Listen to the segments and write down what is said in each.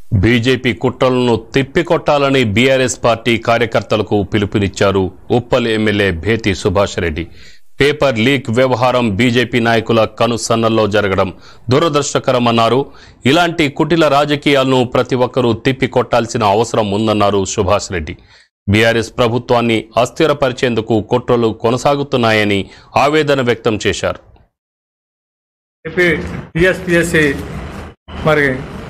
BJP కుట్రలను తిప్పికొట్టాలని BRS party కార్యకర్తలకు పిలుపునిచ్చారు Uppal MLA Bethi Subhash Reddy paper leak వ్యవహారం బీజేపీ నాయకుల కనుసన్నల్లో జరగడం దురదృష్టకరమన్నారు ఇలాంటి కుటిల రాజకీయాలను ప్రతి ఒక్కరూ తిప్పికొట్టాల్సిన అవసరం ఉందన్నారు సుభాష్ రెడ్డి బీఆర్ఎస్ ప్రభుత్వాన్ని అస్థిరపరిచేందుకు కుట్రలు కొనసాగుతున్నాయని ఆవేదన వ్యక్తం చేశారు ఏపీ టీఎస్పిఎస్సి మరి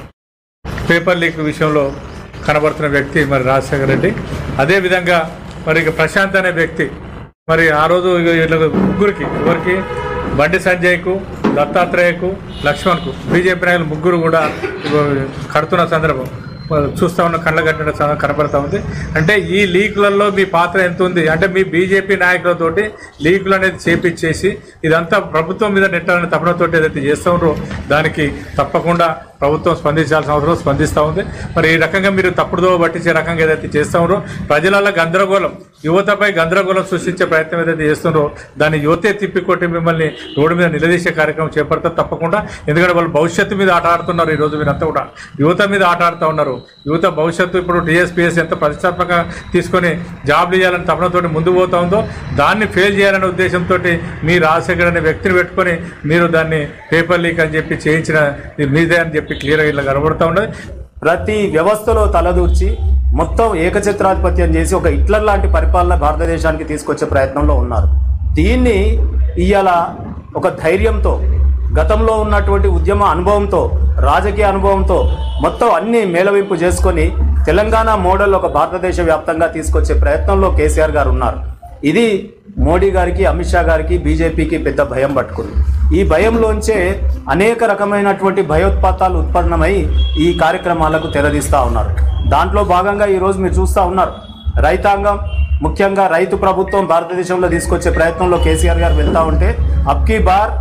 పేపర్ లీక్ విషయంలో కనబడుతున్న వ్యక్తి మరి రాజశేఖర రెడ్డి అదేవిధంగా మరి ఇక ప్రశాంత్ అనే వ్యక్తి మరి ఆ రోజు ఇక వీళ్ళ ముగ్గురికి ఎవరికి బండి సంజయ్కు దత్తాత్రేయకు లక్ష్మణ్కు బీజేపీ నాయకులు ముగ్గురు కూడా ఇగో కడుతున్న సందర్భం మరి చూస్తా ఉన్న కళ్ళ కట్టిన సందర్భం కనబడతా ఉంది అంటే ఈ లీకులలో మీ పాత్ర ఎంత ఉంది అంటే మీ బీజేపీ నాయకులతోటి లీకులు అనేది చేపించేసి ఇదంతా ప్రభుత్వం మీద నెట్టాలని తపనతో ఏదైతే చేస్తూ ఉన్నారో దానికి తప్పకుండా ప్రభుత్వం స్పందించాల్సిన అవసరం స్పందిస్తూ ఉంది మరి ఈ రకంగా మీరు తప్పుడుదో పట్టించే రకంగా ఏదైతే చేస్తూ ఉన్నారో ప్రజలలో గందరగోళం యువతపై గందరగోళం సృష్టించే ప్రయత్నం ఏదైతే చేస్తున్నారో దాన్ని యువతే తిప్పికొట్టి మిమ్మల్ని రోడ్డు మీద నిలదీసే కార్యక్రమం చేపడతారు తప్పకుండా ఎందుకంటే వాళ్ళు భవిష్యత్తు మీద ఆట ఆడుతున్నారు ఈ రోజు మీరంతా కూడా యువత మీద ఆట ఆడుతూ ఉన్నారు యువత భవిష్యత్తు ఇప్పుడు టీఎస్పీఎస్ ఎంత ప్రతిష్టాత్మకంగా తీసుకొని జాబ్లు ఇవ్వాలని తపనతోటి ముందుకు పోతా ఉందో దాన్ని ఫెయిల్ చేయాలనే ఉద్దేశంతో మీ రాజశేఖర్ అనే వ్యక్తిని పెట్టుకొని మీరు దాన్ని పేపర్ లీక్ అని చెప్పి చేయించిన ఇది మీదే అని చెప్పి క్లియర్గా ఇలా కనబడుతూ ఉన్నది ప్రతి వ్యవస్థలో తలదూర్చి మొత్తం ఏకఛత్రాధిపత్యం చేసి ఒక హిట్లర్ లాంటి పరిపాలన భారతదేశానికి తీసుకొచ్చే ప్రయత్నంలో ఉన్నారు దీన్ని ఇవాళ ఒక ధైర్యంతో గతంలో ఉన్నటువంటి ఉద్యమ అనుభవంతో రాజకీయ అనుభవంతో మొత్తం అన్ని మేళవింపు చేసుకొని తెలంగాణ మోడల్ ఒక భారతదేశ వ్యాప్తంగా తీసుకొచ్చే ప్రయత్నంలో కేసీఆర్ గారు ఉన్నారు ఇది మోడీ గారికి అమిత్ షా గారికి బీజేపీకి పెద్ద భయం పట్టుకుంది ఈ భయంలోంచే అనేక రకమైనటువంటి భయోత్పాతాలు ఉత్పన్నమై ఈ కార్యక్రమాలకు తెరదీస్తూ ఉన్నారు దాంట్లో భాగంగా ఈరోజు మీరు చూస్తూ ఉన్నారు రైతాంగం ముఖ్యంగా రైతు ప్రభుత్వం భారతదేశంలో తీసుకొచ్చే ప్రయత్నంలో కేసీఆర్ గారు వెళ్తూ ఉంటే అబ్కీ బార్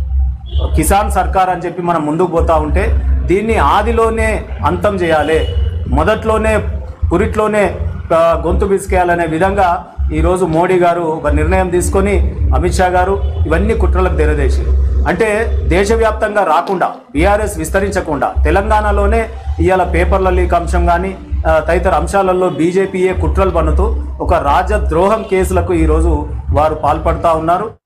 కిసాన్ సర్కార్ అని చెప్పి మనం ముందుకు పోతా ఉంటే దీన్ని ఆదిలోనే అంతం చేయాలి మొదట్లోనే పురిట్లోనే ఆ, గొంతు బిసికేయాలనే విధంగా ఈరోజు మోడీ గారు ఒక నిర్ణయం తీసుకొని అమిత్ షా గారు ఇవన్నీ కుట్రలకు తెరదేశారు అంటే దేశవ్యాప్తంగా రాకుండా బీఆర్ఎస్ విస్తరించకుండా తెలంగాణలోనే ఇవాళ పేపర్ల లీక్ అంశం కానీ తదితర అంశాలలో బీజేపీయే కుట్రలు పన్నుతూ ఒక రాజద్రోహం కేసులకు ఈరోజు వారు పాల్పడుతూ ఉన్నారు